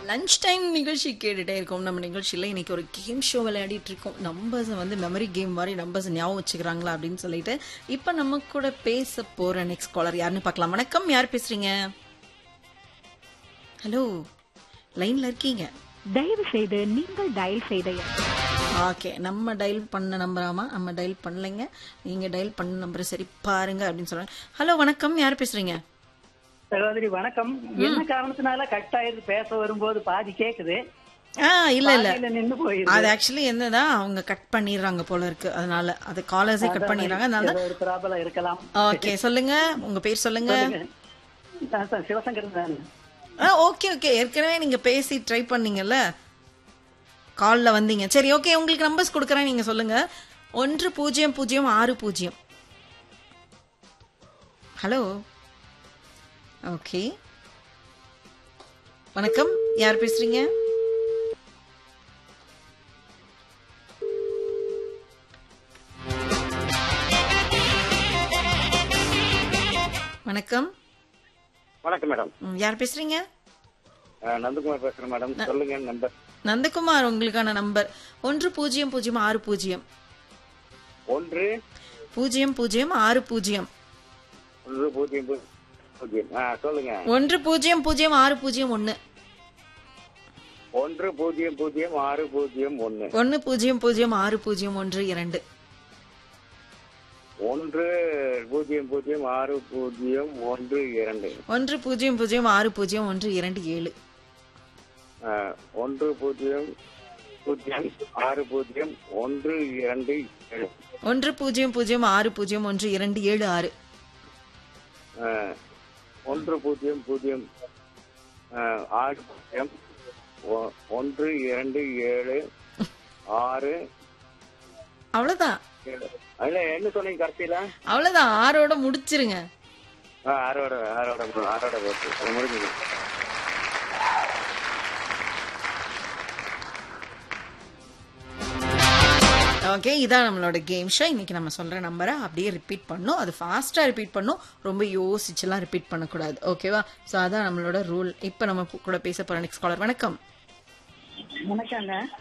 Lunch time நிகழ்ச்சி கேட்டுட்டே இருக்கோம் நம்ம நிகழ்ச்சியில் இன்னைக்கு ஒரு கேம் ஷோ விளையாடிட்டு இருக்கோம் நம்பர்ஸ் வந்து மெமரி கேம் மாதிரி நம்பர்ஸ் ஞாபகம் வச்சுக்கிறாங்களா அப்படின்னு சொல்லிட்டு இப்போ நம்ம கூட பேச போற நெக்ஸ்ட் காலர் யாருன்னு பார்க்கலாம் வணக்கம் யார் பேசுறீங்க ஹலோ லைன்ல இருக்கீங்க தயவு செய்து நீங்கள் டயல் செய்த எண் ஓகே நம்ம டயல் பண்ண நம்பராமா நம்ம டயல் பண்ணலைங்க நீங்க டயல் பண்ண நம்பர் சரி பாருங்க அப்படின்னு சொல்றாங்க ஹலோ வணக்கம் யார் பேசுறீங்க சகோதரி வணக்கம் என்ன காரணத்தினால கட் ஆயிருது பேச வரும்போது பாதி கேக்குது ஆ இல்ல இல்ல பாதியில நின்னு போயிருது அது ஆக்சுவலி என்னதான் அவங்க கட் பண்ணிடுறாங்க போல இருக்கு அதனால அது காலர்ஸே கட் பண்ணிடுறாங்க அதனால ஏதோ ஒரு ப்ராப்ளம் இருக்கலாம் ஓகே சொல்லுங்க உங்க பேர் சொல்லுங்க நான் தான் சிவசங்கர் தான் ஆ ஓகே ஓகே ஏற்கனவே நீங்க பேசி ட்ரை பண்ணீங்கல்ல கால்ல வந்தீங்க சரி ஓகே உங்களுக்கு நம்பர்ஸ் கொடுக்குறேன் நீங்க சொல்லுங்க ஒன்று பூஜ்ஜியம் பூஜ்ஜியம் ஆறு பூஜ்ஜியம் ஹலோ ஓகே வணக்கம் யார் பேசுறீங்க வணக்கம் வணக்கம் மேடம் ம், யார் பேசுறீங்க அஹ் நந்தகுமார் பேசுறேன் மேடம் சொல்லுங்க நம்பர் நந்தகுமார் உங்களுக்கான நம்பர் ஒன்று பூஜ்ஜியம் பூஜ்ஜியம் ஆறு பூஜ்ஜியம் ஒன்று பூஜ்ஜியம் பூஜ்ஜியம் ஆறு பூஜ்ஜியம் ஒன்று பூஜ்ஜியம் பூ- பூஜ்ஜியம் ஆ சொல்லுங்க ஒன்று பூஜ்ஜியம் பூஜ்ஜியம் ஆறு பூஜ்ஜியம் ஒன்று ஒன்று பூஜ்ஜியம் பூஜ்ஜியம் ஆறு பூஜ்ஜியம் ஒன்று ஒன்று பூஜ்ஜியம் பூஜ்ஜியம் ஆறு பூஜ்ஜியம் ஒன்று இரண்டு ஒன்று பூஜ்ஜியம் பூஜ்ஜியம் ஆறு பூஜ்ஜியம் ஒன்று இரண்டு ஒன்று பூஜ்ஜியம் பூஜ்ஜியம் ஆறு பூஜ்ஜியம் ஒன்று இரண்டு ஏழு அஹ், ஒன்று பூஜ்ஜியம் பூஜ்ஜியம் ஆறு பூஜ்ஜியம் ஒன்று இரண்டு ஏழு ஒன்று பூஜ்ஜியம் பூஜ்ஜியம் ஆறு பூஜ்ஜியம் ஒன்று இரண்டு ஏழு ஆறு அஹ், ஒன்று பூஜ்ஜியம் பூஜ்ஜியம் அஹ், ஆறு பூஜ்ஜியம் ஒ- ஒன்று இரண்டு ஏழு ஆறு அவ்வளவுதான் ஏழு. அதுல என்ன சொன்னீங்க கடைசியில அவ்வளவுதான் ஆறோட முடிச்சிருங்க ஆ, ஆறோட ஆறோட ஆறோட போச்சு அது முடிஞ்சது ஓகே இதான் நம்மளோட கேம் ஷோ இன்னைக்கு நம்ம சொல்ற நம்பரை அப்படியே ரிப்பீட் பண்ணணும் அது ஃபாஸ்டா ரிப்பீட் பண்ணணும் ரொம்ப யோசிச்சுலாம் ரிப்பீட் பண்ணக்கூடாது ஓகேவா ஸோ அதான் நம்மளோட ரூல் இப்போ நம்ம கூட பேச போற நெக்ஸ்ட் காலர் வணக்கம் வணக்கங்க